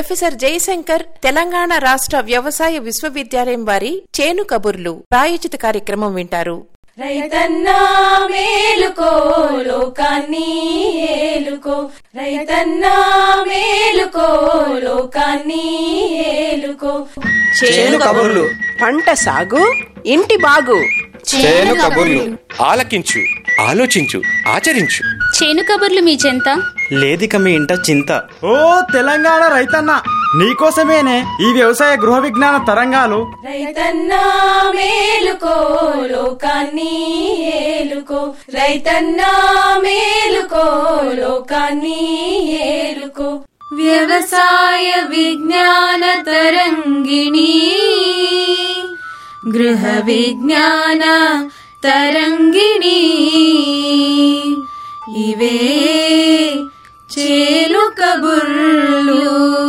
professor Jayashankar Telangana రాష్ట్ర వ్యవసాయ విశ్వవిద్యాలయం వారి చేను కబుర్లు ప్రాయోజిత కార్యక్రమం వింటారు రైతన్నా మేలుకో లోకాన్ని ఏలుకో రైతన్నా మేలుకో లోకాన్ని ఏలుకో చేను కబుర్లు పంట సాగు ఇంటి బాగు చేను కబుర్లు ఆలకించు ఆలోచించు ఆచరించు చేను కబుర్లు మీ చెంత లేదిక మీ ఇంట చింత ఓ తెలంగాణ రైతన్న నీకోసమేనే ఈ వ్యవసాయ గృహ విజ్ఞాన తరంగాలు రైతన్నా మేలుకో లోకాన్ని ఏలుకో రైతన్నా మేలుకో లోకాన్ని ఏలుకో వ్యవసాయ విజ్ఞాన తరంగిణి గృహ విజ్ఞాన తరంగిణి ఇవే చేలు కబుర్లు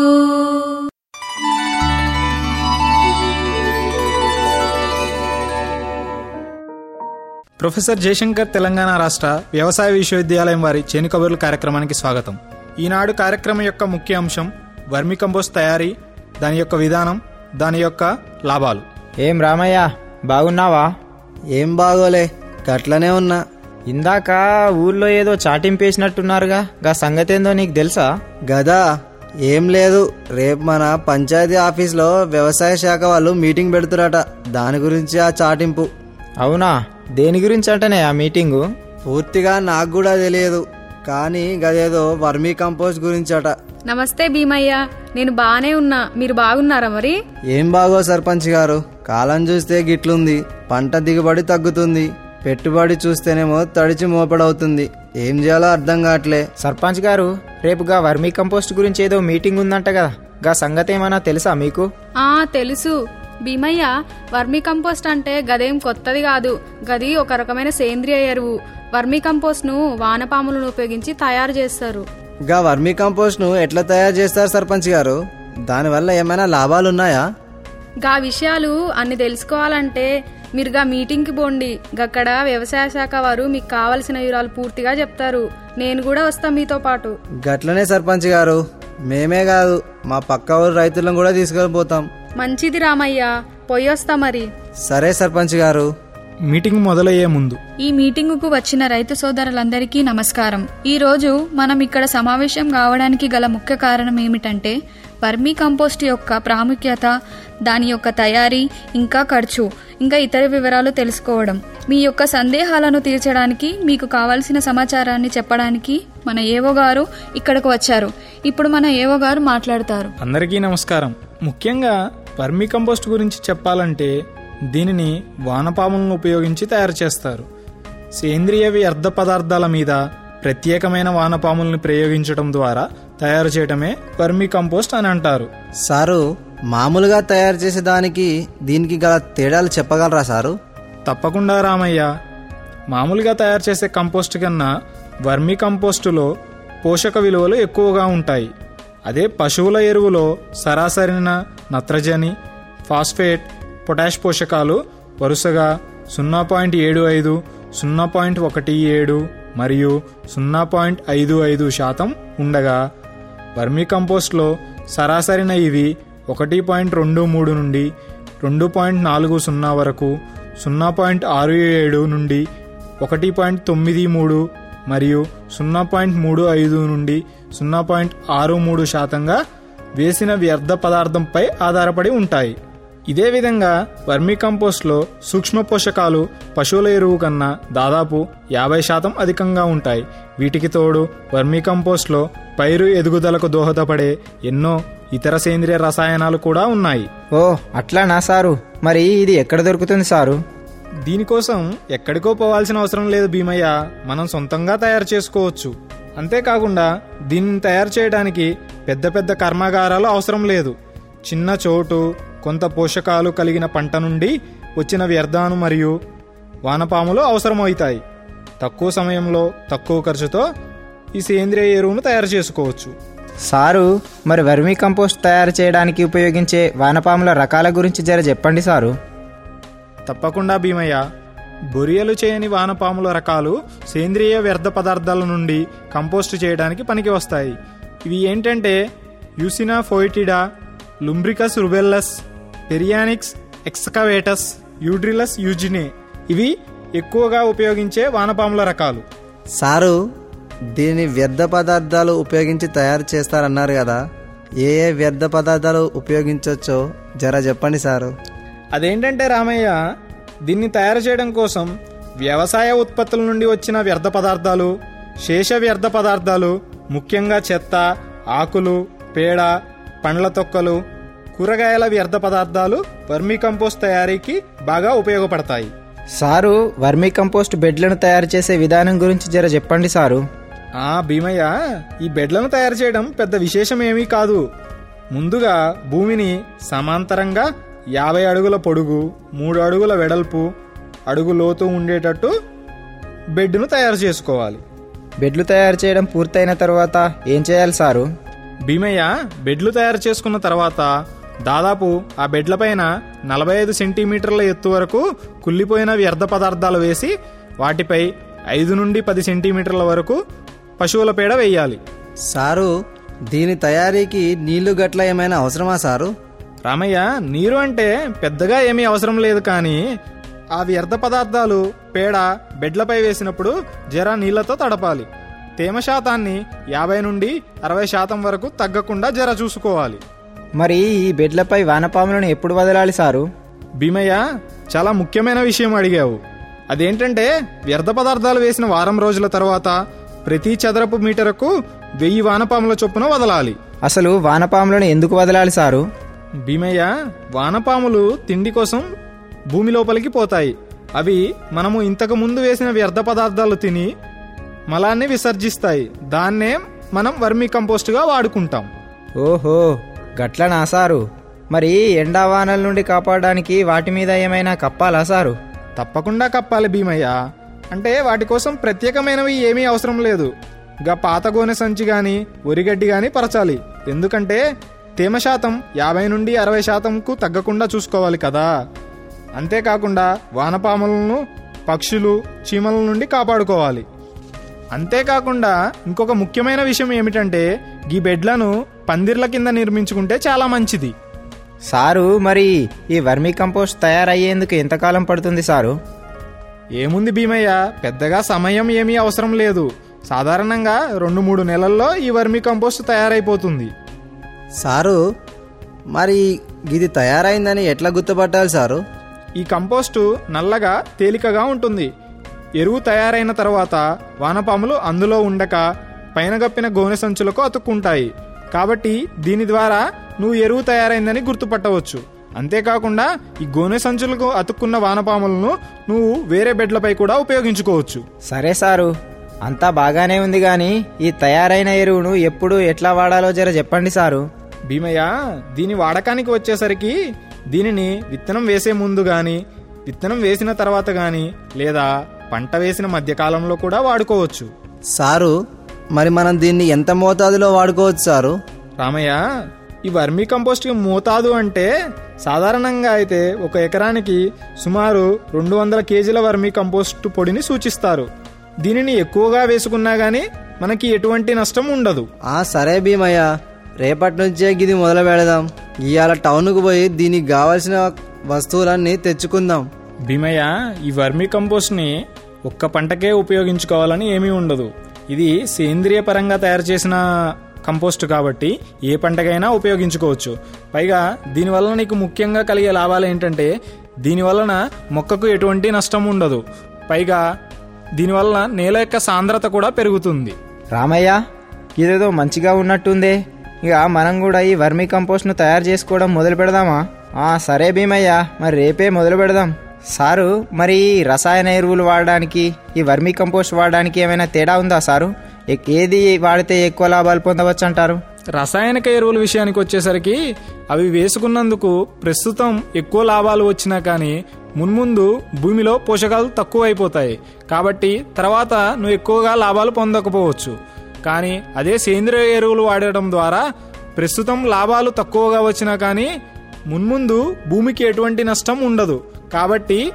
ప్రొఫెసర్ జయశంకర్ తెలంగాణ రాష్ట్ర వ్యవసాయ విశ్వవిద్యాలయం వారి చేను కబుర్లు కార్యక్రమానికి స్వాగతం ఈనాడు కార్యక్రమం యొక్క ముఖ్య అంశం వర్మి కంపోస్ట్ తయారీ దాని యొక్క విధానం దాని యొక్క లాభాలు ఏం రామయ్య బాగున్నావా ఏం బాగోలే గట్లనే ఉన్నా ఇందాక ఊర్లో ఏదో చాటింపేసినట్టున్నారుగా గా సంగతి ఏందో నీకు తెలుసా గదా ఏం లేదు రేపు మన పంచాయతీ ఆఫీస్లో వ్యవసాయ శాఖ వాళ్ళు మీటింగ్ పెడుతురట దాని గురించి ఆ చాటింపు అవునా దేని గురించి అంటనే ఆ మీటింగు పూర్తిగా నాకు కూడా తెలియదు కానీ గదేదో వర్మీ కంపోస్ట్ గురించి అట నమస్తే భీమయ్య నేను బానే ఉన్నా మీరు బాగున్నారా మరి ఏం బాగో సర్పంచ్ గారు కాలం చూస్తే గిట్లుంది పంట దిగుబడి తగ్గుతుంది పెట్టుబడి చూస్తేనేమో తడిచి మోపడవుతుంది ఏం చేయాలో అర్థం కావట్లే సర్పంచ్ గారు రేపుగా వర్మీ కంపోస్ట్ గురించి ఏదో మీటింగ్ ఉందంట కదా గా సంగతి ఏమైనా తెలుసా మీకు ఆ తెలుసు భీమయ్య వర్మీ కంపోస్ట్ అంటే గదేం కొత్తది కాదు గది ఒక రకమైన సేంద్రియ ఎరువు వర్మీ కంపోస్ట్ ను వానపాములను ఉపయోగించి తయారు చేస్తారు గా వర్మీ కంపోస్ట్ ను ఎట్లా తయారు చేస్తారు సర్పంచ్ గారు దానివల్ల ఏమైనా లాభాలున్నాయా గా విషయాలు అన్ని తెలుసుకోవాలంటే మీరుగా మీటింగ్కి పోండి గక్కడ వ్యవసాయ శాఖ వారు మీకు కావలసిన వివరాలు పూర్తిగా చెప్తారు నేను కూడా వస్తా మీతో పాటు గట్లనే సర్పంచ్ గారు మేమే కాదు మా పక్క ఊరు రైతులను కూడా తీసుకెళ్ళిపోతాం మంచిది రామయ్య పొయ్యొస్తా మరి సరే సర్పంచ్ గారు మీటింగ్ మొదలయ్యే ముందు ఈ మీటింగుకు వచ్చిన రైతు సోదరులందరికీ నమస్కారం ఈ రోజు మనం ఇక్కడ సమావేశం కావడానికి గల ముఖ్య కారణం ఏమిటంటే వర్మీ కంపోస్ట్ యొక్క ప్రాముఖ్యత దాని యొక్క తయారీ ఇంకా ఖర్చు ఇంకా ఇతర వివరాలు తెలుసుకోవడం మీ యొక్క సందేహాలను తీర్చడానికి మీకు కావాల్సిన సమాచారాన్ని చెప్పడానికి మన ఏవో గారు ఇక్కడకు వచ్చారు ఇప్పుడు మన ఏవో గారు మాట్లాడతారు అందరికీ నమస్కారం ముఖ్యంగా వర్మి కంపోస్ట్ గురించి చెప్పాలంటే దీనిని వానపాములను ఉపయోగించి తయారు చేస్తారు సేంద్రియ వ్యర్థ పదార్థాల మీద ప్రత్యేకమైన వానపాముల్ని ప్రయోగించడం ద్వారా తయారు చేయటమే వర్మి కంపోస్ట్ అని అంటారు సారు మామూలుగా తయారు చేసే దానికి దీనికి గల తేడాలు చెప్పగలరా సారు తప్పకుండా రామయ్య మామూలుగా తయారు చేసే కంపోస్ట్ కన్నా వర్మి కంపోస్టులో పోషక విలువలు ఎక్కువగా ఉంటాయి అదే పశువుల ఎరువులో సరాసరిన నత్రజని ఫాస్ఫేట్ పొటాష్ పోషకాలు వరుసగా సున్నా పాయింట్ ఏడు ఐదు సున్నా పాయింట్ ఒకటి ఏడు మరియు సున్నా పాయింట్ ఐదు ఐదు శాతం ఉండగా వర్మీ కంపోస్ట్లో సరాసరిన ఇవి ఒకటి పాయింట్ రెండు మూడు నుండి రెండు పాయింట్ నాలుగు సున్నా వరకు సున్నా పాయింట్ ఆరు ఏడు నుండి ఒకటి పాయింట్ తొమ్మిది మూడు మరియు సున్నా పాయింట్ మూడు ఐదు నుండి సున్నా పాయింట్ ఆరు మూడు శాతంగా వేసిన వ్యర్థ పదార్థంపై ఆధారపడి ఉంటాయి ఇదే విధంగా వర్మీ కంపోస్ట్లో సూక్ష్మ పోషకాలు పశువుల ఎరువు కన్నా దాదాపు యాభై శాతం అధికంగా ఉంటాయి వీటికి తోడు వర్మీ కంపోస్ట్లో పైరు ఎదుగుదలకు దోహదపడే ఎన్నో ఇతర సేంద్రియ రసాయనాలు కూడా ఉన్నాయి ఓ అట్లానా సారు మరి ఇది ఎక్కడ దొరుకుతుంది సారు దీనికోసం ఎక్కడికో పోవాల్సిన అవసరం లేదు భీమయ్య మనం సొంతంగా తయారు చేసుకోవచ్చు అంతేకాకుండా దీన్ని తయారు చేయడానికి పెద్ద పెద్ద కర్మాగారాలు అవసరం లేదు చిన్న చోటు కొంత పోషకాలు కలిగిన పంట నుండి వచ్చిన వ్యర్థాలు మరియు వానపాములు అవసరమవుతాయి తక్కువ సమయంలో తక్కువ ఖర్చుతో ఈ సేంద్రియ ఎరువును తయారు చేసుకోవచ్చు సారు మరి వర్మీ కంపోస్ట్ తయారు చేయడానికి ఉపయోగించే వానపాముల రకాల గురించి జర చెప్పండి సారు తప్పకుండా భీమయ్య బొరియలు చేయని వానపాముల రకాలు సేంద్రియ వ్యర్థ పదార్థాల నుండి కంపోస్ట్ చేయడానికి పనికి వస్తాయి ఇవి ఏంటంటే యూసినా ఫోయిటిడా లుంబ్రికస్ రుబెల్లస్ పెరియానిక్స్ ఎక్స్కవేటస్ యూడ్రిలస్ యూజినే ఇవి ఎక్కువగా ఉపయోగించే వానపాముల రకాలు సారు దీని వ్యర్థ పదార్థాలు ఉపయోగించి తయారు చేస్తారన్నారు కదా ఏ ఏ వ్యర్థ పదార్థాలు ఉపయోగించవచ్చో జర చెప్పండి సారు అదేంటంటే రామయ్య దీన్ని తయారు చేయడం కోసం వ్యవసాయ ఉత్పత్తుల నుండి వచ్చిన వ్యర్థ పదార్థాలు శేష వ్యర్థ పదార్థాలు ముఖ్యంగా చెత్త ఆకులు పేడ పండ్ల తొక్కలు కూరగాయల వ్యర్థ పదార్థాలు వర్మీ కంపోస్ట్ తయారీకి బాగా ఉపయోగపడతాయి సారు వర్మీ కంపోస్ట్ బెడ్లను తయారు చేసే విధానం గురించి జర చెప్పండి సారు ఆ భీమయ్య ఈ బెడ్లను తయారు చేయడం పెద్ద విశేషం ఏమీ కాదు ముందుగా భూమిని సమాంతరంగా యాభై అడుగుల పొడుగు మూడు అడుగుల వెడల్పు అడుగు లోతు ఉండేటట్టు బెడ్ను తయారు చేసుకోవాలి బెడ్లు తయారు చేయడం పూర్తయిన తర్వాత ఏం చేయాలి సారు భీమయ్య బెడ్లు తయారు చేసుకున్న తర్వాత దాదాపు ఆ బెడ్ల పైన నలభై ఐదు సెంటీమీటర్ల ఎత్తు వరకు కుళ్ళిపోయిన వ్యర్థ పదార్థాలు వేసి వాటిపై ఐదు నుండి పది సెంటీమీటర్ల వరకు పశువుల పేడ వేయాలి సారు దీని తయారీకి నీళ్లు గట్ల ఏమైనా అవసరమా సారు రామయ్య నీరు అంటే పెద్దగా ఏమీ అవసరం లేదు కానీ ఆ వ్యర్థ పదార్థాలు పేడ బెడ్లపై వేసినప్పుడు జర నీళ్లతో తడపాలి తేమ శాతాన్ని యాభై నుండి అరవై శాతం వరకు తగ్గకుండా జర చూసుకోవాలి మరి ఈ బెడ్లపై వానపాములను ఎప్పుడు వదలాలి సారు భీమయ్య చాలా ముఖ్యమైన విషయం అడిగావు అదేంటంటే వ్యర్థ పదార్థాలు వేసిన వారం రోజుల తర్వాత ప్రతి చదరపు మీటరుకు వెయ్యి వానపాముల చొప్పున వదలాలి అసలు వానపాములను ఎందుకు వదలాలి సారు భీమయ్య వానపాములు తిండి కోసం భూమి లోపలికి పోతాయి అవి మనము ఇంతకు ముందు వేసిన వ్యర్థ పదార్థాలు తిని మలాన్ని విసర్జిస్తాయి దాన్నే మనం వర్మీ కంపోస్ట్గా వాడుకుంటాం ఓహో గట్లనా సారు మరి ఎండా వానల నుండి కాపాడడానికి వాటి మీద ఏమైనా కప్పాలా సారు తప్పకుండా కప్పాలి భీమయ్య అంటే వాటి కోసం ప్రత్యేకమైనవి ఏమీ అవసరం లేదు గా పాత గోనె సంచి గాని వరిగడ్డి గాని పరచాలి ఎందుకంటే తేమ శాతం యాభై నుండి అరవై శాతంకు తగ్గకుండా చూసుకోవాలి కదా అంతేకాకుండా వానపాములను పక్షులు చీమల నుండి కాపాడుకోవాలి అంతేకాకుండా ఇంకొక ముఖ్యమైన విషయం ఏమిటంటే ఈ బెడ్లను పందిర్ల కింద నిర్మించుకుంటే చాలా మంచిది సారు మరి ఈ వర్మీ కంపోస్ట్ తయారయ్యేందుకు ఎంతకాలం పడుతుంది సారు ఏముంది భీమయ్య పెద్దగా సమయం ఏమీ అవసరం లేదు సాధారణంగా రెండు మూడు నెలల్లో ఈ వర్మీ కంపోస్ట్ తయారైపోతుంది సారు మరి ఇది తయారైందని ఎట్లా గుర్తుపట్టాలి సారు ఈ కంపోస్టు నల్లగా తేలికగా ఉంటుంది ఎరువు తయారైన తర్వాత వానపాములు అందులో ఉండక పైన గప్పిన గోనె సంచులకు అతుక్కుంటాయి కాబట్టి దీని ద్వారా నువ్వు ఎరువు తయారైందని గుర్తుపట్టవచ్చు అంతేకాకుండా ఈ గోనె సంచులకు అతుక్కున్న వానపాములను నువ్వు వేరే బెడ్లపై కూడా ఉపయోగించుకోవచ్చు సరే సారు అంతా బాగానే ఉంది గాని ఈ తయారైన ఎరువును ఎప్పుడు ఎట్లా వాడాలో జర చెప్పండి సారు భీమయ్య దీని వాడకానికి వచ్చేసరికి దీనిని విత్తనం వేసే ముందు గాని విత్తనం వేసిన తర్వాత గాని లేదా పంట వేసిన మధ్యకాలంలో కూడా వాడుకోవచ్చు సారు మరి మనం దీన్ని ఎంత మోతాదులో వాడుకోవచ్చు సారు రామయ్య ఈ వర్మీ కంపోస్ట్ మోతాదు అంటే సాధారణంగా అయితే ఒక ఎకరానికి సుమారు రెండు వందల కేజీల వర్మీ కంపోస్ట్ పొడిని సూచిస్తారు దీనిని ఎక్కువగా వేసుకున్నా గానీ మనకి ఎటువంటి నష్టం ఉండదు ఆ సరే భీమయ్య రేపటి నుంచే గిది మొదలు పెడదాం ఇవాళ టౌన్కు పోయి దీనికి కావలసిన వస్తువులన్నీ తెచ్చుకుందాం భీమయ్య ఈ వర్మీ కంపోస్ట్ని ఒక్క పంటకే ఉపయోగించుకోవాలని ఏమీ ఉండదు ఇది సేంద్రియ పరంగా తయారు చేసిన కంపోస్ట్ కాబట్టి ఏ పంటకైనా ఉపయోగించుకోవచ్చు పైగా దీనివల్ల నీకు ముఖ్యంగా కలిగే లాభాలు ఏంటంటే దీనివలన మొక్కకు ఎటువంటి నష్టం ఉండదు పైగా దీనివల్ల నేల యొక్క సాంద్రత కూడా పెరుగుతుంది రామయ్య ఇదేదో మంచిగా ఉన్నట్టుందే ఇక మనం కూడా ఈ వర్మీ కంపోస్ట్ను తయారు చేసుకోవడం మొదలు పెడదామా ఆ సరే భీమయ్య మరి రేపే మొదలు పెడదాం సారు మరి ఈ రసాయన ఎరువులు వాడడానికి ఈ వర్మీ కంపోస్ట్ వాడడానికి ఏమైనా తేడా ఉందా సారు ఎక్- ఏది వాడితే ఎక్కువ లాభాలు పొందవచ్చు అంటారు రసాయనిక ఎరువుల విషయానికి వచ్చేసరికి అవి వేసుకున్నందుకు ప్రస్తుతం ఎక్కువ లాభాలు వచ్చినా కానీ మున్ముందు భూమిలో పోషకాలు తక్కువ అయిపోతాయి కాబట్టి తర్వాత నువ్వు ఎక్కువగా లాభాలు పొందకపోవచ్చు కానీ అదే సేంద్రియ ఎరువులు వాడటం ద్వారా ప్రస్తుతం లాభాలు తక్కువగా వచ్చినా కానీ మున్ముందు భూమికి ఎటువంటి నష్టం ఉండదు కాబట్టి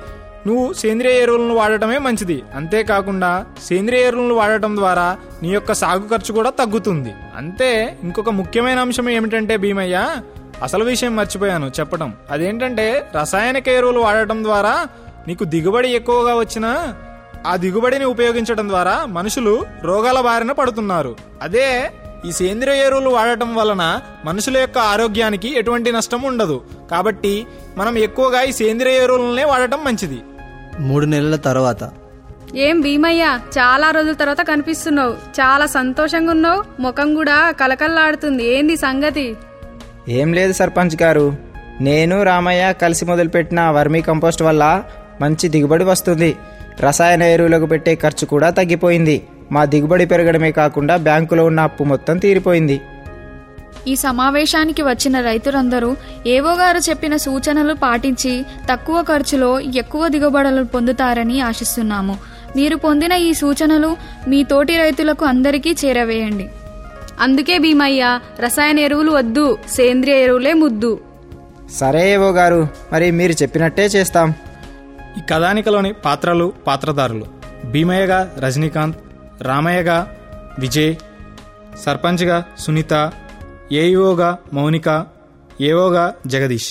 నువ్వు సేంద్రియ ఎరువులను వాడటమే మంచిది అంతేకాకుండా సేంద్రియ ఎరువులను వాడటం ద్వారా నీ యొక్క సాగు ఖర్చు కూడా తగ్గుతుంది అంతే ఇంకొక ముఖ్యమైన అంశం ఏమిటంటే భీమయ్య అసలు విషయం మర్చిపోయాను చెప్పడం అదేంటంటే రసాయనిక ఎరువులు వాడటం ద్వారా నీకు దిగుబడి ఎక్కువగా వచ్చినా ఆ దిగుబడిని ఉపయోగించడం ద్వారా మనుషులు రోగాల బారిన పడుతున్నారు అదే ఈ సేంద్రియ ఎరువులు వాడటం వలన మనుషుల యొక్క ఆరోగ్యానికి ఎటువంటి నష్టం ఉండదు కాబట్టి మనం ఎక్కువగా ఈ సేంద్రియ ఎరువులనే వాడటం మంచిది మూడు నెలల తర్వాత ఏం భీమయ్య చాలా రోజుల తర్వాత కనిపిస్తున్నావు చాలా సంతోషంగా ఉన్నావు ముఖం కూడా కలకల్లాడుతుంది ఏంది సంగతి ఏం లేదు సర్పంచ్ గారు నేను రామయ్య కలిసి మొదలుపెట్టిన వర్మీ కంపోస్ట్ వల్ల మంచి దిగుబడి వస్తుంది రసాయన ఎరువులకు పెట్టే ఖర్చు కూడా తగ్గిపోయింది మా దిగుబడి పెరగడమే కాకుండా బ్యాంకులో ఉన్న అప్పు మొత్తం తీరిపోయింది ఈ సమావేశానికి వచ్చిన రైతులందరూ ఏవో గారు చెప్పిన సూచనలు పాటించి తక్కువ ఖర్చులో ఎక్కువ దిగుబడులు పొందుతారని ఆశిస్తున్నాము మీరు పొందిన ఈ సూచనలు మీ తోటి రైతులకు అందరికీ చేరవేయండి అందుకే భీమయ్య రసాయన ఎరువులు వద్దు సేంద్రియ ఎరువులే ముద్దు సరే ఏవో గారు మరి మీరు చెప్పినట్టే చేస్తాం ఈ కథానికలోని పాత్రలు పాత్రధారులు భీమయ్యగా రజనీకాంత్ రామయ్యగా విజయ్ సర్పంచ్గా సునీత ఏఈఓగా మౌనిక ఏఓగా జగదీష్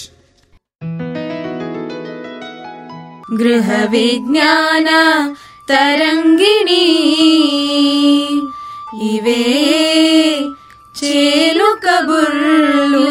గృహ విజ్ఞాన తరంగిణి ఇవే చేలు కబుర్లు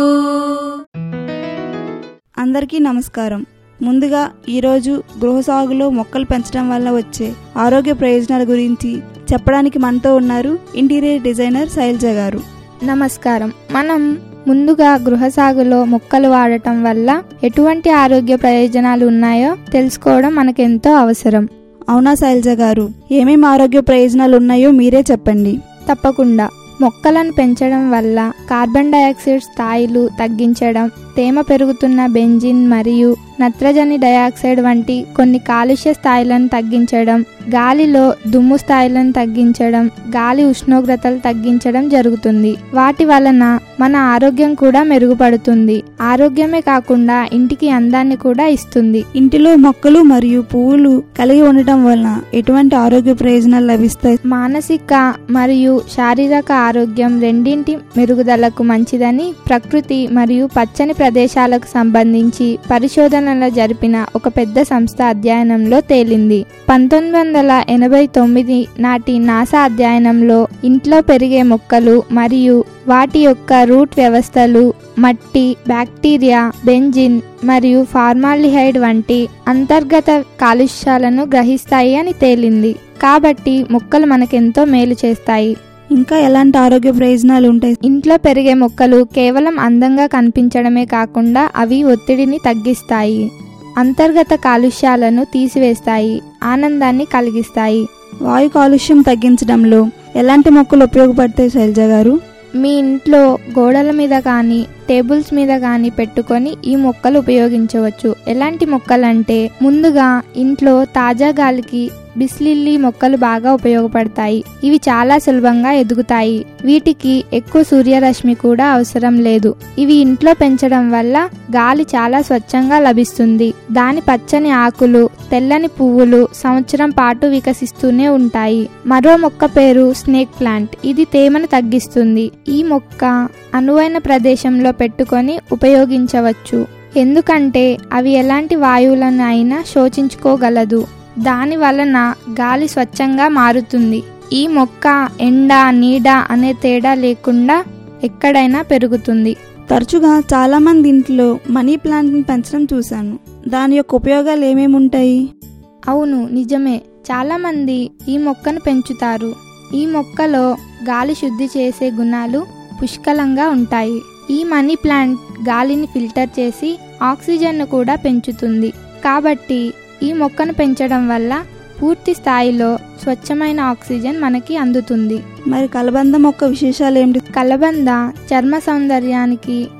అందరికీ నమస్కారం ముందుగా ఈరోజు గృహ సాగులో మొక్కలు పెంచడం వల్ల వచ్చే ఆరోగ్య ప్రయోజనాల గురించి చెప్పడానికి మనతో ఉన్నారు ఇంటీరియర్ డిజైనర్ శైలజ గారు నమస్కారం మనం ముందుగా గృహ సాగులో మొక్కలు వాడటం వల్ల ఎటువంటి ఆరోగ్య ప్రయోజనాలు ఉన్నాయో తెలుసుకోవడం మనకెంతో అవసరం అవునా శైలజ గారు ఏమేమి ఆరోగ్య ప్రయోజనాలు ఉన్నాయో మీరే చెప్పండి తప్పకుండా మొక్కలను పెంచడం వల్ల కార్బన్ డయాక్సైడ్ స్థాయిలు తగ్గించడం తేమ పెరుగుతున్న బెంజిన్ మరియు నత్రజని డయాక్సైడ్ వంటి కొన్ని కాలుష్య స్థాయిలను తగ్గించడం గాలిలో దుమ్ము స్థాయిలను తగ్గించడం గాలి ఉష్ణోగ్రతలు తగ్గించడం జరుగుతుంది వాటి వలన మన ఆరోగ్యం కూడా మెరుగుపడుతుంది ఆరోగ్యమే కాకుండా ఇంటికి అందాన్ని కూడా ఇస్తుంది ఇంటిలో మొక్కలు మరియు పువ్వులు కలిగి ఉండటం వలన ఎటువంటి ఆరోగ్య ప్రయోజనాలు లభిస్తాయి మానసిక మరియు శారీరక ఆరోగ్యం రెండింటి మెరుగుదలకు మంచిదని ప్రకృతి మరియు పచ్చని ప్రదేశాలకు సంబంధించి పరిశోధనలు జరిపిన ఒక పెద్ద సంస్థ అధ్యయనంలో తేలింది పంతొమ్మిది వందల ఎనభై తొమ్మిది నాటి నాసా అధ్యయనంలో ఇంట్లో పెరిగే మొక్కలు మరియు వాటి యొక్క రూట్ వ్యవస్థలు మట్టి బ్యాక్టీరియా బెంజిన్ మరియు ఫార్మాలిహైడ్ వంటి అంతర్గత కాలుష్యాలను గ్రహిస్తాయి అని తేలింది కాబట్టి మొక్కలు మనకెంతో మేలు చేస్తాయి ఇంకా ఎలాంటి ఆరోగ్య ప్రయోజనాలు ఉంటాయి ఇంట్లో పెరిగే మొక్కలు కేవలం అందంగా కనిపించడమే కాకుండా అవి ఒత్తిడిని తగ్గిస్తాయి అంతర్గత కాలుష్యాలను తీసివేస్తాయి ఆనందాన్ని కలిగిస్తాయి వాయు కాలుష్యం తగ్గించడంలో ఎలాంటి మొక్కలు ఉపయోగపడతాయి శైలజ గారు మీ ఇంట్లో గోడల మీద కానీ టేబుల్స్ మీద కానీ పెట్టుకొని ఈ మొక్కలు ఉపయోగించవచ్చు ఎలాంటి మొక్కలంటే ముందుగా ఇంట్లో తాజా గాలికి బిస్లిల్లీ మొక్కలు బాగా ఉపయోగపడతాయి ఇవి చాలా సులభంగా ఎదుగుతాయి వీటికి ఎక్కువ సూర్యరశ్మి కూడా అవసరం లేదు ఇవి ఇంట్లో పెంచడం వల్ల గాలి చాలా స్వచ్ఛంగా లభిస్తుంది దాని పచ్చని ఆకులు తెల్లని పువ్వులు సంవత్సరం పాటు వికసిస్తూనే ఉంటాయి మరో మొక్క పేరు స్నేక్ ప్లాంట్ ఇది తేమను తగ్గిస్తుంది ఈ మొక్క అనువైన ప్రదేశంలో పెట్టుకొని ఉపయోగించవచ్చు ఎందుకంటే అవి ఎలాంటి వాయువులను అయినా శోచించుకోగలదు దాని వలన గాలి స్వచ్ఛంగా మారుతుంది ఈ మొక్క ఎండ నీడ అనే తేడా లేకుండా ఎక్కడైనా పెరుగుతుంది తరచుగా చాలా మంది ఇంట్లో మనీ ప్లాంట్ ని పెంచడం చూశాను దాని యొక్క ఉపయోగాలు ఏమేమి ఉంటాయి అవును నిజమే చాలా మంది ఈ మొక్కను పెంచుతారు ఈ మొక్కలో గాలి శుద్ధి చేసే గుణాలు పుష్కలంగా ఉంటాయి ఈ మనీ ప్లాంట్ గాలిని ఫిల్టర్ చేసి ఆక్సిజన్ను కూడా పెంచుతుంది కాబట్టి ఈ మొక్కను పెంచడం వల్ల పూర్తి స్థాయిలో స్వచ్ఛమైన ఆక్సిజన్ మనకి అందుతుంది మరి కలబంద మొక్క విశేషాలు ఏమిటి కలబంద చర్మ సౌందర్యానికి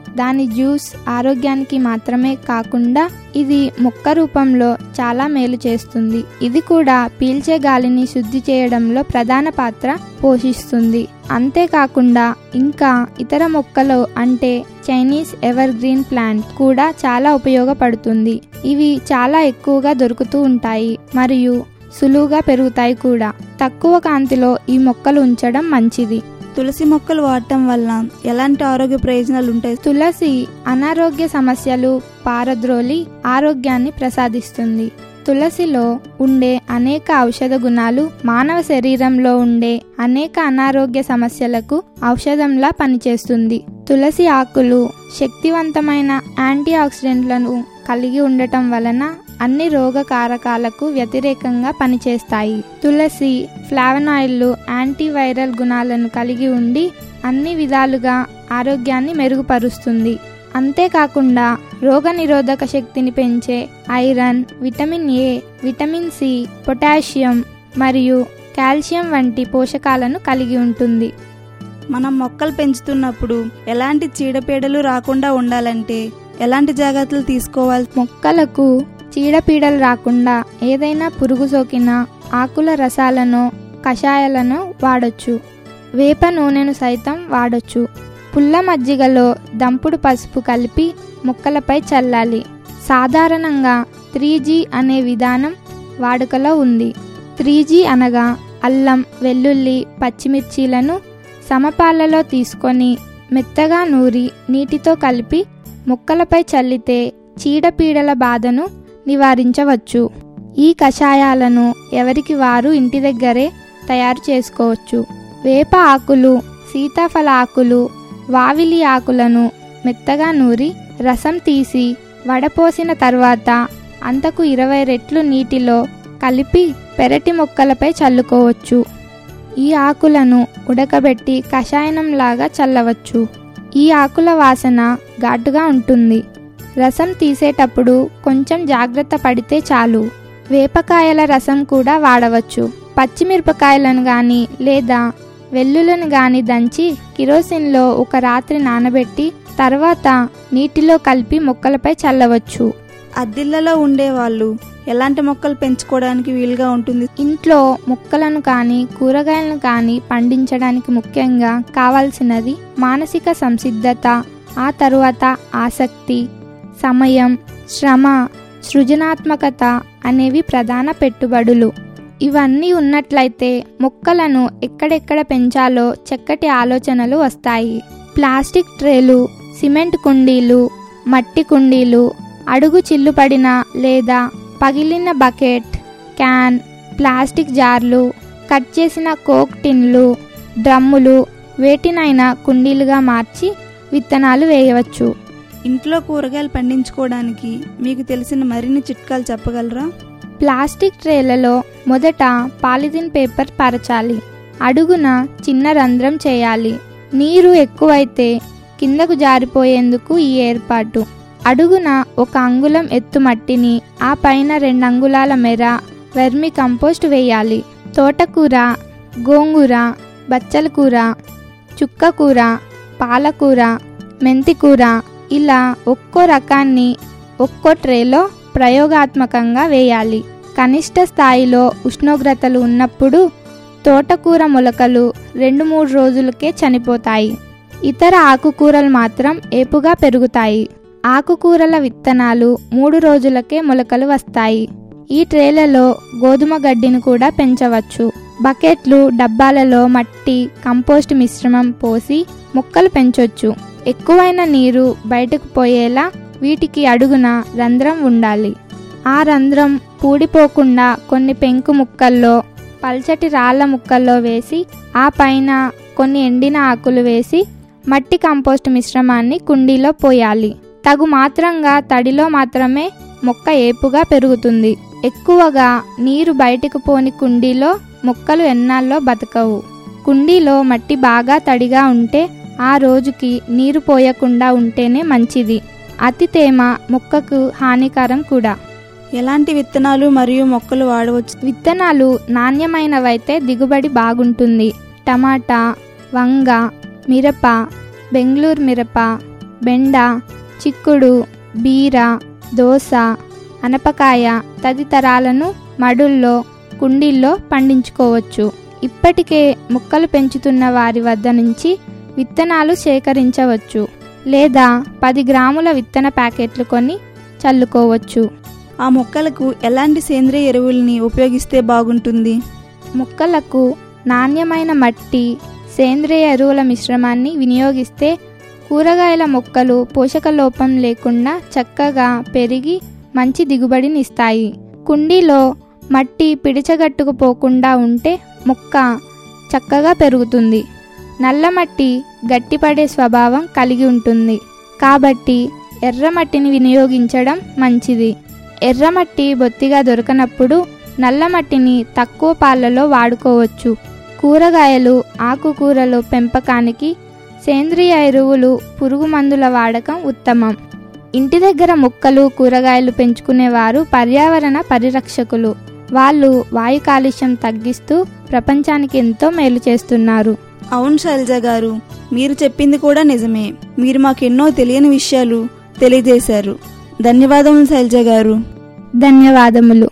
దాని జ్యూస్ ఆరోగ్యానికి మాత్రమే కాకుండా ఇది మొక్క రూపంలో చాలా మేలు చేస్తుంది ఇది కూడా పీల్చే గాలిని శుద్ధి చేయడంలో ప్రధాన పాత్ర పోషిస్తుంది అంతేకాకుండా ఇంకా ఇతర మొక్కలు అంటే చైనీస్ ఎవర్ గ్రీన్ ప్లాంట్ కూడా చాలా ఉపయోగపడుతుంది ఇవి చాలా ఎక్కువగా దొరుకుతూ ఉంటాయి మరియు సులువుగా పెరుగుతాయి కూడా తక్కువ కాంతిలో ఈ మొక్కలు ఉంచడం మంచిది తులసి మొక్కలు వాడటం వల్ల ఎలాంటి ఆరోగ్య ప్రయోజనాలు ఉంటాయి తులసి అనారోగ్య సమస్యలు పారద్రోలి ఆరోగ్యాన్ని ప్రసాదిస్తుంది తులసిలో ఉండే అనేక ఔషధ గుణాలు మానవ శరీరంలో ఉండే అనేక అనారోగ్య సమస్యలకు ఔషధంలా పనిచేస్తుంది తులసి ఆకులు శక్తివంతమైన యాంటీ ఆక్సిడెంట్లను కలిగి ఉండటం వలన అన్ని రోగ కారకాలకు వ్యతిరేకంగా పనిచేస్తాయి తులసి ఫ్లావనాయిడ్లు యాంటీవైరల్ గుణాలను కలిగి ఉండి అన్ని విధాలుగా ఆరోగ్యాన్ని మెరుగుపరుస్తుంది అంతేకాకుండా రోగనిరోధక శక్తిని పెంచే iron vitamin A vitamin C potassium మరియు కాల్షియం వంటి పోషకాలను కలిగి ఉంటుంది మనం మొక్కలు పెంచుతున్నప్పుడు ఎలాంటి చీడపీడలు రాకుండా ఉండాలంటే ఎలాంటి జాగ్రత్తలు తీసుకోవాలి మొక్కలకు చీడపీడలు రాకుండా ఏదైనా పురుగు సోకిన ఆకుల రసాలను కషాయాలను వాడొచ్చు వేప నూనెను సైతం వాడొచ్చు పుల్ల మజ్జిగలో దంపుడు పసుపు కలిపి మొక్కలపై చల్లాలి సాధారణంగా త్రీ జీ అనే విధానం వాడుకలో ఉంది త్రీ జీ అనగా అల్లం వెల్లుల్లి పచ్చిమిర్చీలను సమపాలలో తీసుకొని మెత్తగా నూరి నీటితో కలిపి మొక్కలపై చల్లితే చీడపీడల బాధను నివారించవచ్చు ఈ కషాయాలను ఎవరికి వారు ఇంటి దగ్గరే తయారు చేసుకోవచ్చు వేప ఆకులు సీతాఫల ఆకులు వావిలి ఆకులను మెత్తగా నూరి రసం తీసి వడపోసిన తర్వాత అంతకు ఇరవై రెట్లు నీటిలో కలిపి పెరటి మొక్కలపై చల్లుకోవచ్చు ఈ ఆకులను ఉడకబెట్టి కషాయనంలాగా చల్లవచ్చు ఈ ఆకుల వాసన ఘాటుగా ఉంటుంది రసం తీసేటప్పుడు కొంచెం జాగ్రత్త పడితే చాలు వేపకాయల రసం కూడా వాడవచ్చు పచ్చిమిరపకాయలను కానీ లేదా వెల్లులను గాని దంచి కిరోసిన్లో ఒక రాత్రి నానబెట్టి తర్వాత నీటిలో కలిపి మొక్కలపై చల్లవచ్చు అద్దిళ్లలో ఉండే వాళ్ళు ఎలాంటి మొక్కలు పెంచుకోవడానికి వీలుగా ఉంటుంది ఇంట్లో మొక్కలను కానీ కూరగాయలను కానీ పండించడానికి ముఖ్యంగా కావాల్సినది మానసిక సంసిద్ధత ఆ తరువాత ఆసక్తి సమయం శ్రమ సృజనాత్మకత అనేవి ప్రధాన పెట్టుబడులు ఇవన్నీ ఉన్నట్లయితే మొక్కలను ఎక్కడెక్కడ పెంచాలో చక్కటి ఆలోచనలు వస్తాయి ప్లాస్టిక్ ట్రేలు సిమెంట్ కుండీలు మట్టి కుండీలు అడుగు చిల్లుపడిన లేదా పగిలిన బకెట్ క్యాన్ ప్లాస్టిక్ జార్లు కట్ చేసిన కోక్ టిన్లు డ్రమ్ములు వేటినైనా కుండీలుగా మార్చి విత్తనాలు వేయవచ్చు ఇంట్లో కూరగాయలు పండించుకోవడానికి మీకు తెలిసిన మరిన్ని చిట్కాలు చెప్పగలరా ప్లాస్టిక్ ట్రేలలో మొదట పాలిథిన్ పేపర్ పరచాలి అడుగున చిన్న రంధ్రం చేయాలి నీరు ఎక్కువైతే కిందకు జారిపోయేందుకు ఈ ఏర్పాటు అడుగున ఒక అంగుళం ఎత్తు మట్టిని ఆ పైన రెండు అంగుళాల మేర వెర్మి కంపోస్ట్ వేయాలి తోటకూర గోంగూర బచ్చల కూర చుక్కకూర పాలకూర మెంతికూర ఇలా ఒక్కో రకాన్ని ఒక్కో ట్రేలో ప్రయోగాత్మకంగా వేయాలి కనిష్ట స్థాయిలో ఉష్ణోగ్రతలు ఉన్నప్పుడు తోటకూర మొలకలు రెండు మూడు రోజులకే చనిపోతాయి ఇతర ఆకుకూరలు మాత్రం ఏపుగా పెరుగుతాయి ఆకుకూరల విత్తనాలు మూడు రోజులకే మొలకలు వస్తాయి ఈ ట్రేలలో గోధుమ గడ్డిని కూడా పెంచవచ్చు బకెట్లు డబ్బాలలో మట్టి కంపోస్ట్ మిశ్రమం పోసి మొక్కలు పెంచొచ్చు ఎక్కువైన నీరు బయటకు పోయేలా వీటికి అడుగున రంధ్రం ఉండాలి ఆ రంధ్రం పూడిపోకుండా కొన్ని పెంకు ముక్కల్లో పల్చటి రాళ్ల ముక్కల్లో వేసి ఆ పైన కొన్ని ఎండిన ఆకులు వేసి మట్టి కంపోస్ట్ మిశ్రమాన్ని కుండీలో పోయాలి తగు మాత్రంగా తడిలో మాత్రమే మొక్క ఏపుగా పెరుగుతుంది ఎక్కువగా నీరు బయటకు పోని కుండీలో మొక్కలు ఎన్నాల్లో బతకవు కుండీలో మట్టి బాగా తడిగా ఉంటే ఆ రోజుకి నీరు పోయకుండా ఉంటేనే మంచిది అతి తేమ మొక్కకు హానికరం కూడా ఎలాంటి విత్తనాలు మరియు మొక్కలు వాడవచ్చు విత్తనాలు నాణ్యమైనవైతే దిగుబడి బాగుంటుంది టమాటా వంగ మిరప బెంగళూరు మిరప బెండ చిక్కుడు బీర దోస అనపకాయ తదితరాలను మడుల్లో కుండీల్లో పండించుకోవచ్చు ఇప్పటికే మొక్కలు పెంచుతున్న వారి వద్ద నుంచి విత్తనాలు సేకరించవచ్చు లేదా పది గ్రాముల విత్తన ప్యాకెట్లు కొని చల్లుకోవచ్చు ఆ మొక్కలకు ఎలాంటి సేంద్రియ ఎరువుల్ని ఉపయోగిస్తే బాగుంటుంది మొక్కలకు నాణ్యమైన మట్టి సేంద్రియ ఎరువుల మిశ్రమాన్ని వినియోగిస్తే కూరగాయల మొక్కలు పోషక లోపం లేకుండా చక్కగా పెరిగి మంచి దిగుబడినిస్తాయి కుండీలో మట్టి పిడిచగట్టుకుపోకుండా ఉంటే మొక్క చక్కగా పెరుగుతుంది నల్ల మట్టి గట్టిపడే స్వభావం కలిగి ఉంటుంది కాబట్టి ఎర్రమట్టిని వినియోగించడం మంచిది ఎర్రమట్టి బొత్తిగా దొరకనప్పుడు నల్ల మట్టిని తక్కువ పాలలో వాడుకోవచ్చు కూరగాయలు ఆకుకూరలు పెంపకానికి సేంద్రియ ఎరువులు పురుగు మందుల వాడకం ఉత్తమం ఇంటి దగ్గర మొక్కలు కూరగాయలు పెంచుకునేవారు పర్యావరణ పరిరక్షకులు వాళ్ళు వాయు కాలుష్యం తగ్గిస్తూ ప్రపంచానికి ఎంతో మేలు చేస్తున్నారు అవును శైలజ గారు మీరు చెప్పింది కూడా నిజమే మీరు మాకెన్నో తెలియని విషయాలు తెలియజేశారు ధన్యవాదములు శైలజ గారు ధన్యవాదములు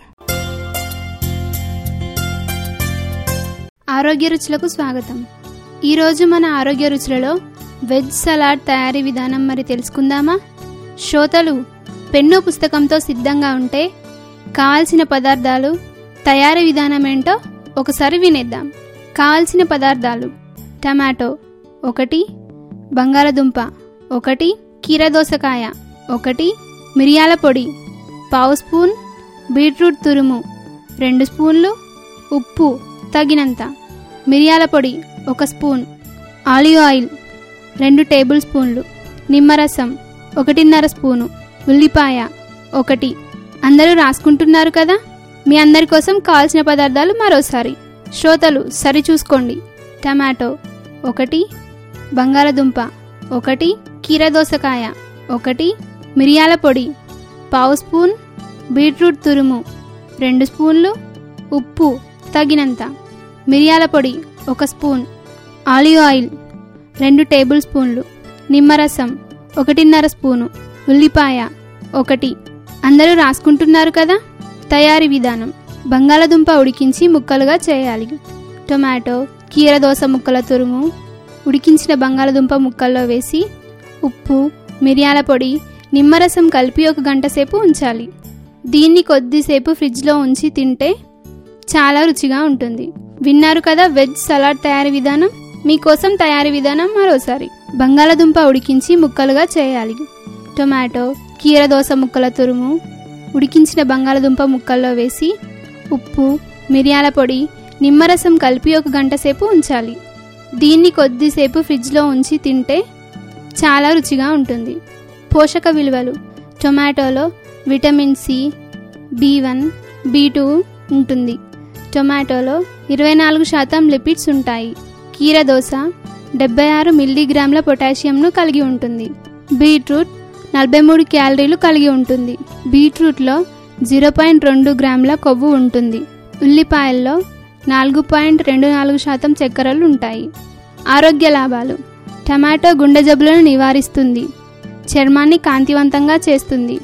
ఆరోగ్య రుచులకు స్వాగతం ఈరోజు మన ఆరోగ్య రుచులలో వెజ్ సలాడ్ తయారీ విధానం మరి తెలుసుకుందామా శ్రోతలు పెన్ను పుస్తకంతో సిద్ధంగా ఉంటే కావాల్సిన పదార్థాలు తయారీ విధానం ఏంటో ఒకసారి వినేద్దాం కావాల్సిన పదార్థాలు టమాటో ఒకటి బంగాళదుంప ఒకటి కీరదోసకాయ ఒకటి మిరియాల పొడి పావు స్పూన్ బీట్రూట్ తురుము రెండు స్పూన్లు ఉప్పు తగినంత మిరియాల పొడి ఒక స్పూన్ ఆలివ్ ఆయిల్ రెండు టేబుల్ స్పూన్లు నిమ్మరసం ఒకటిన్నర స్పూను ఉల్లిపాయ ఒకటి అందరూ రాసుకుంటున్నారు కదా మీ అందరి కోసం కావాల్సిన పదార్థాలు మరోసారి శ్రోతలు సరి చూసుకోండి టమాటో ఒకటి బంగాళదుంప ఒకటి కీరదోసకాయ ఒకటి మిరియాల పొడి పావు స్పూన్ బీట్రూట్ తురుము రెండు స్పూన్లు ఉప్పు తగినంత మిరియాల పొడి ఒక స్పూన్ ఆలివ్ ఆయిల్ రెండు టేబుల్ స్పూన్లు నిమ్మరసం ఒకటిన్నర స్పూను ఉల్లిపాయ ఒకటి అందరూ రాసుకుంటున్నారు కదా తయారీ విధానం బంగాళదుంప ఉడికించి ముక్కలుగా చేయాలి టొమాటో కీరదోస ముక్కల తురుము ఉడికించిన బంగాళదుంప ముక్కల్లో వేసి ఉప్పు మిరియాల పొడి నిమ్మరసం కలిపి ఒక గంట సేపు ఉంచాలి దీన్ని కొద్దిసేపు ఫ్రిడ్జ్లో ఉంచి తింటే చాలా రుచిగా ఉంటుంది విన్నారు కదా వెజ్ సలాడ్ తయారీ విధానం మీకోసం తయారీ విధానం మరోసారి బంగాళదుంప ఉడికించి ముక్కలుగా చేయాలి టొమాటో కీరదోస ముక్కల తురుము ఉడికించిన బంగాళదుంప ముక్కల్లో వేసి ఉప్పు మిరియాల పొడి నిమ్మరసం కలిపి ఒక గంట సేపు ఉంచాలి దీన్ని కొద్దిసేపు ఫ్రిడ్జ్లో ఉంచి తింటే చాలా రుచిగా ఉంటుంది పోషక విలువలు టొమాటోలో vitamin C B one B two ఉంటుంది టొమాటోలో ఇరవై నాలుగు శాతం లిపిడ్స్ ఉంటాయి కీరదోస డెబ్బై ఆరు మిల్లీగ్రాముల పొటాషియంను కలిగి ఉంటుంది బీట్రూట్ నలభై మూడు క్యాలరీలు కలిగి ఉంటుంది బీట్రూట్లో జీరో పాయింట్ రెండు గ్రాముల కొవ్వు ఉంటుంది ఉల్లిపాయల్లో నాలుగు పాయింట్ రెండు నాలుగు శాతం చక్కెరలు ఉంటాయి ఆరోగ్య లాభాలు టమాటో గుండె జబ్బులను నివారిస్తుంది చర్మాన్ని కాంతివంతంగా చేస్తుంది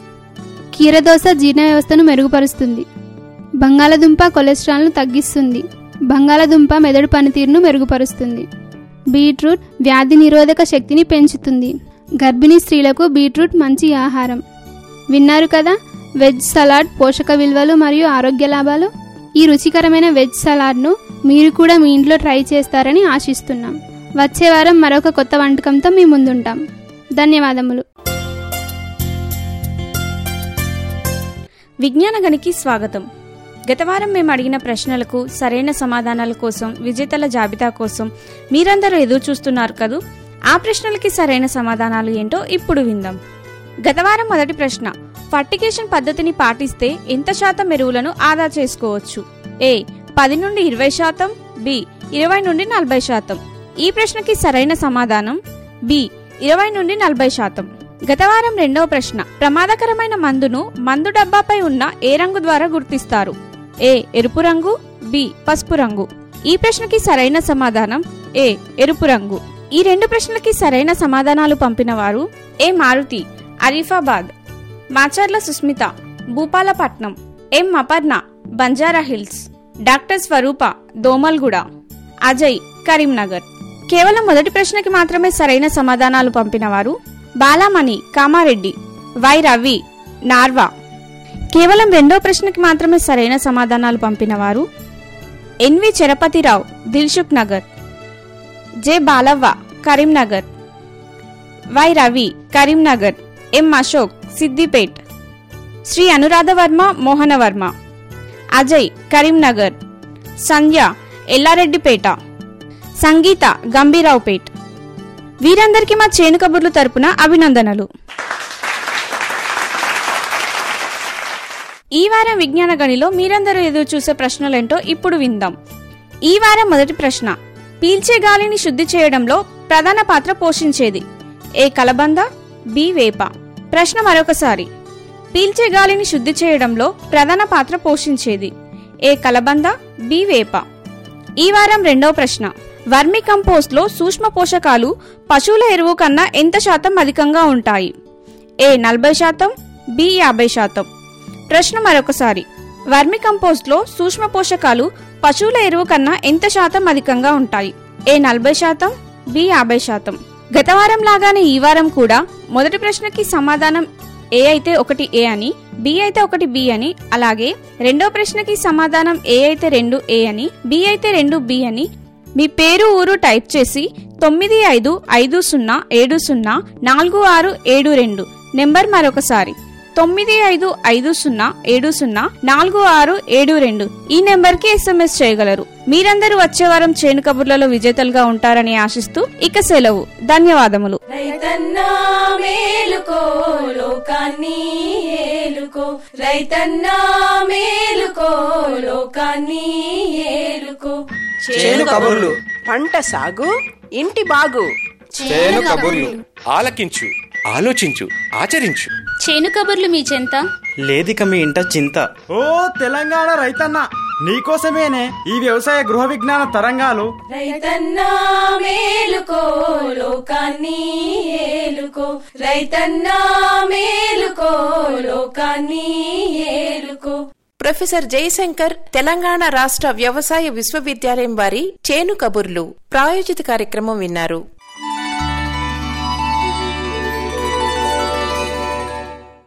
కీరదోస జీర్ణ వ్యవస్థను మెరుగుపరుస్తుంది బంగాళదుంప కొలెస్ట్రాల్ను తగ్గిస్తుంది బంగాళదుంప మెదడు పనితీరును మెరుగుపరుస్తుంది బీట్రూట్ వ్యాధి నిరోధక శక్తిని పెంచుతుంది గర్భిణీ స్త్రీలకు బీట్రూట్ మంచి ఆహారం విన్నారు కదా వెజ్ సలాడ్ పోషక విలువలు మరియు ఆరోగ్య లాభాలు ఈ రుచికరమైన వెజ్ సలాడ్ను మీరు కూడా మీ ఇంట్లో ట్రై చేస్తారని ఆశిస్తున్నాం వచ్చే వారం మరొక కొత్త వంటకంతో మీ ముందుంటాం ధన్యవాదములు విజ్ఞాన గనికి స్వాగతం గత వారం మేము అడిగిన ప్రశ్నలకు సరైన సమాధానాల కోసం విజేతల జాబితా కోసం మీరందరూ ఎదురు చూస్తున్నారు కదూ ఆ ప్రశ్నలకి సరైన సమాధానాలు ఏంటో ఇప్పుడు విందాం గత వారం మొదటి ప్రశ్న ఫర్టిగేషన్ పద్ధతిని పాటిస్తే ఎంత శాతం ఎరువులను ఆదా చేసుకోవచ్చు ఏ పది నుండి ఇరవై శాతం బి ఇరవై నుండి నలభై శాతం ఈ ప్రశ్నకి సరైన సమాధానం బి ఇరవై నుండి నలభై శాతం గత వారం రెండవ ప్రశ్న ప్రమాదకరమైన మందును మందు డబ్బాపై ఉన్న ఏ రంగు ద్వారా గుర్తిస్తారు ఏ ఎరుపు రంగు బి పసుపు రంగు ఈ ప్రశ్నకి సరైన సమాధానం ఏ ఎరుపు రంగు ఈ రెండు ప్రశ్నలకి సరైన సమాధానాలు పంపిన వారు A Maruthi Arifabad Macharla Susmitha Bhupalapatnam M Aparna Banjara Hills doctor Swaroopa Domalguda Ajay Karimnagar కేవలం మొదటి ప్రశ్నకి మాత్రమే సరైన సమాధానాలు పంపిన వారు బాలామణి కామారెడ్డి వై రవి నార్వా కేవలం రెండో ప్రశ్నకి మాత్రమే సరైన సమాధానాలు పంపిన వారు N V Charapathirao Dilsukhnagar J Balavva Karimnagar Y Ravi Karimnagar M Ashok Siddipet Shri Anuradhavarma Mohanavarma Ajay Karimnagar Sandhya Yellareddypet Sangeetha Gambhiraopet వీరందరికీ మా చేను కబుర్లు తరపున అభినందనలు ఈ వారం విజ్ఞాన గణిలో మీరందరూ ఎదురు చూసే ప్రశ్నలేంటో ఇప్పుడు విందాం ఈ వారం మొదటి ప్రశ్న పీల్చే గాలిని శుద్ధి చేయడంలో ప్రధాన పాత్ర పోషించేది ఏ కలబంద బి వేప ప్రశ్న మరొకసారి పీల్చే గాలిని శుద్ధి చేయడంలో ప్రధాన పాత్ర పోషించేది ఏ కలబంద బి వేప ఈ వారం రెండవ ప్రశ్న వర్మి కంపోస్ట్ లో సూక్ష్మ పోషకాలు పశువుల ఎరువు కన్నా ఎంత శాతం అధికంగా ఉంటాయి ఏ నలభై శాతం బి యాభై శాతం ప్రశ్న మరొకసారి వర్మి కంపోస్ట్ లో సూక్ష్మ పోషకాలు పశువుల ఎరువు కన్నా ఎంత శాతం అధికంగా ఉంటాయి ఏ నలభై శాతం బి యాభై శాతం గత వారం లాగానే ఈ వారం కూడా మొదటి ప్రశ్నకి సమాధానం ఏ అయితే ఒకటి ఏ అని బి అయితే ఒకటి బి అని అలాగే రెండో ప్రశ్నకి సమాధానం ఏ అయితే రెండు ఏ అని బి అయితే రెండు బి అని మీ పేరు ఊరు టైప్ చేసి తొమ్మిది ఐదు ఐదు సున్నా ఏడు సున్నా నాలుగు ఆరు ఏడు రెండు నెంబర్ మరొకసారి తొమ్మిది ఐదు ఐదు సున్నా ఏడు సున్నా నాలుగు ఆరు ఏడు రెండు ఈ నెంబర్ కి ఎస్ఎంఎస్ చేయగలరు మీరందరూ వచ్చే వారం చేను కబుర్లలో విజేతలుగా ఉంటారని ఆశిస్తూ ఇక సెలవు ధన్యవాదములు రైతన్నా మేలుకో లోకాన్ని ఏలుకో రైతన్నా మేలుకో లోకాన్ని ఏలుకో చేను కబుర్లు పంట సాగు ఇంటి బాగు చేను కబుర్లు ఆలకించు ఆలోచించు ఆచరించు చేను కబుర్లు మీ చెంత లేదిక మీ ఇంట చింత ఓ తెలంగాణ రైతన్న నీకోసమేనే ఈ వ్యవసాయ గృహ విజ్ఞాన తరంగాలు రైతన్నా మేలుకో లోకాన్ని ఏలుకో రైతన్నా మేలుకో లోకాన్ని ఏలుకో ప్రొఫెసర్ జయశంకర్ తెలంగాణ రాష్ట్ర వ్యవసాయ విశ్వవిద్యాలయం వారి చేను కబుర్లు ప్రాయోజిత కార్యక్రమం విన్నారు